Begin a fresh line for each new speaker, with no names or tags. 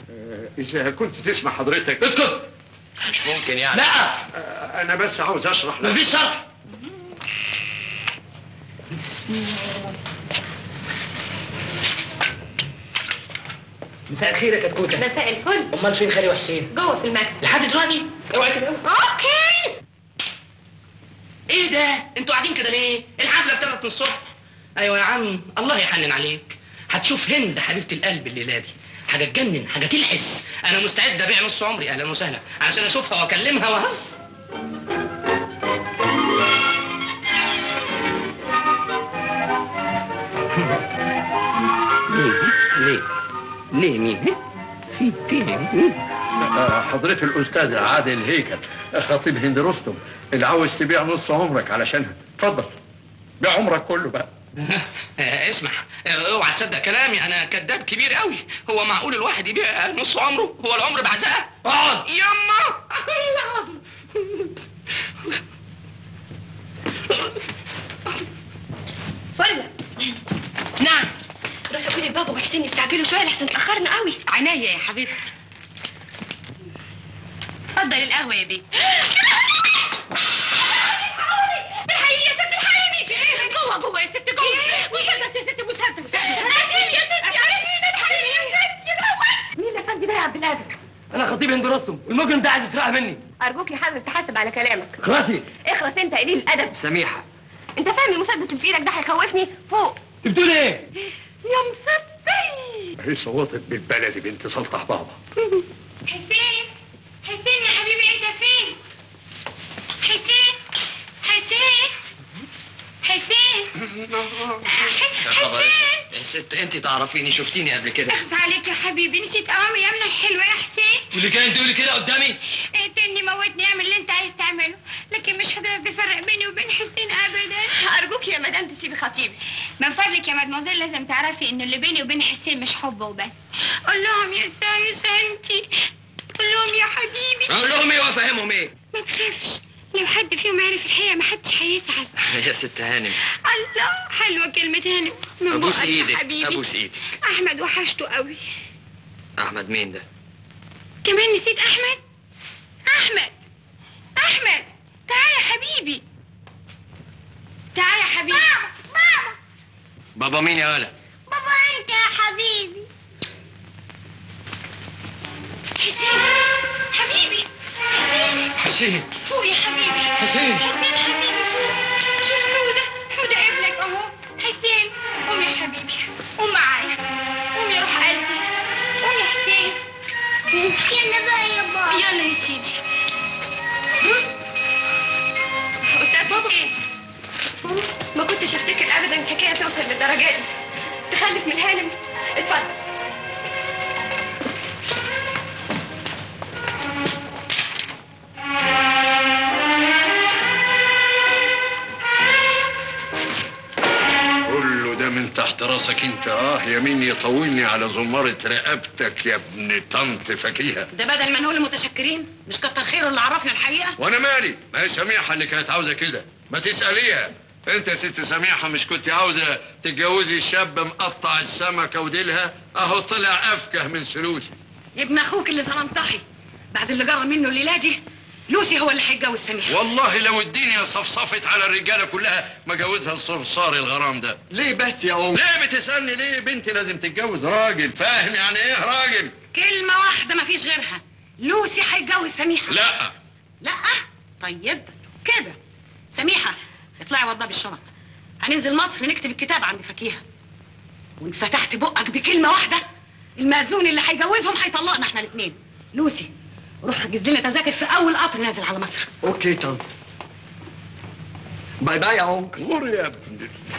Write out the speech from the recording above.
آه، اذا كنت تسمع حضرتك
اسكت
مش ممكن يعني
لا
آه، انا بس عاوز اشرح لك
مفيش شرح مساء الخير يا كتكوتة
مساء الفل
امال فين خالي وحسين
جوه في المكتب
لحد دلوقتي اوعي كده
اوكي
ايه ده انتوا قاعدين كده ليه الحفله ابتدت من الصبح ايوه يا عم الله يحنن عليك هتشوف هند حبيبه القلب الليله دي حاجه تجنن حاجه تلحس انا مستعد ابيع نص عمري اهلا وسهلا عشان اشوفها واكلمها وهز ليه ليه ليه مين في في مين
آه، حضرة الأستاذ عادل هيكل خطيب هند رستم اللي عاوز تبيع نص عمرك علشانها اتفضل بيع عمرك كله بقى
آه، اسمع آه، اوعى تصدق كلامي انا كذاب كبير قوي هو معقول الواحد يبيع نص عمره هو العمر بعزقه اقعد يما
ولا نعم روحي قولي لبابا وحسين يستعجلوا شويه لحسن اتاخرنا قوي
عناية يا حبيبتي اتفضل القهوة يا بيه
الحقيقه يا ست الحقيقي ايه جوه جوه يا ست جوه مسدس يا ست مسدس رجل يا ست مين الحقيقي يا ست يا مين الافندي ده يا عبد القادر
انا خطيب هند رستم والمجرم ده عايز يسرقها مني
ارجوك يا حازم تحاسب على كلامك
خلاصي
اخرس انت قليل الادب
سميحه
انت فاهم المسدس اللي في ايدك ده هيخوفني فوق
انت بتقول ايه
يا مسبي
هي صوتت بالبلدي بنت سلطح بابا
حسين حسين يا حبيبي انت فين حسين حسين حسين حسين
يا ست انت تعرفيني شفتيني قبل كده
اخذ عليك يا حبيبي نسيت اوامر ايامنا الحلوه يا حسين
واللي كان تقولي كده قدامي
اقتلني موتني اعمل اللي انت عايز تعمله لكن مش هتقدر تفرق بيني وبين حسين ابدا ارجوك يا مدام تسيبي خطيبي من فضلك يا مدموزيل لازم تعرفي ان اللي بيني وبين حسين مش حب وبس قول لهم يا سايس انتي قول لهم يا حبيبي
اقول لهم ايه وافهمهم ايه
ما تخافش لو حد فيهم عرف الحقيقه ما حدش هيزعل
يا ست هانم
الله حلوه كلمه هانم من
ابوس
بقك يا
ايدك
حبيبي
ابوس ايدك
احمد وحشته قوي
احمد مين ده
كمان نسيت احمد احمد احمد تعال يا حبيبي تعال يا حبيبي بابا بابا
بابا مين يا ولا
بابا انت يا حبيبي حسين حبيبي حسين
حسين
فوق يا حبيبي
حسين.
حسين حبيبي فوق شوف حودة حودة ابنك اهو حسين قوم يا حبيبي قوم معايا قوم يا روح قلبي قوم يا حسين يلا بقى يا بابا يلا يا سيدي استاذ حسين ما كنتش افتكر ابدا الحكايه توصل للدرجه دي تخلف من هانم اتفضل
كله ده من تحت راسك انت اه يمين يطولني على زمارة رقبتك يا ابن طنط فكيهة
ده بدل ما نقول متشكرين مش كتر خيره اللي عرفنا الحقيقة
وانا مالي ما هي سميحة اللي كانت عاوزة كده ما تسأليها انت يا ست سميحة مش كنت عاوزة تتجوزي شاب مقطع السمكة وديلها اهو طلع افكه من سلوسي
ابن اخوك اللي زلمطحي بعد اللي جرى منه الليلة دي لوسي هو اللي هيتجوز سميحة
والله لو الدنيا صفصفت على الرجالة كلها ما جوزها الصرصار الغرام ده
ليه بس يا ام
ليه بتسألني ليه بنتي لازم تتجوز راجل فاهم يعني ايه راجل
كلمة واحدة ما فيش غيرها لوسي هيتجوز سميحة
لا
لا طيب كده سميحة اطلعي وضبي الشنط هننزل مصر نكتب الكتاب عند فكيهة وان فتحت بقك بكلمة واحدة المأذون اللي هيجوزهم هيطلقنا احنا الاثنين لوسي روح حجز لنا تذاكر في اول قطر نازل على مصر
اوكي طن باي باي يا ام
غور يا ابن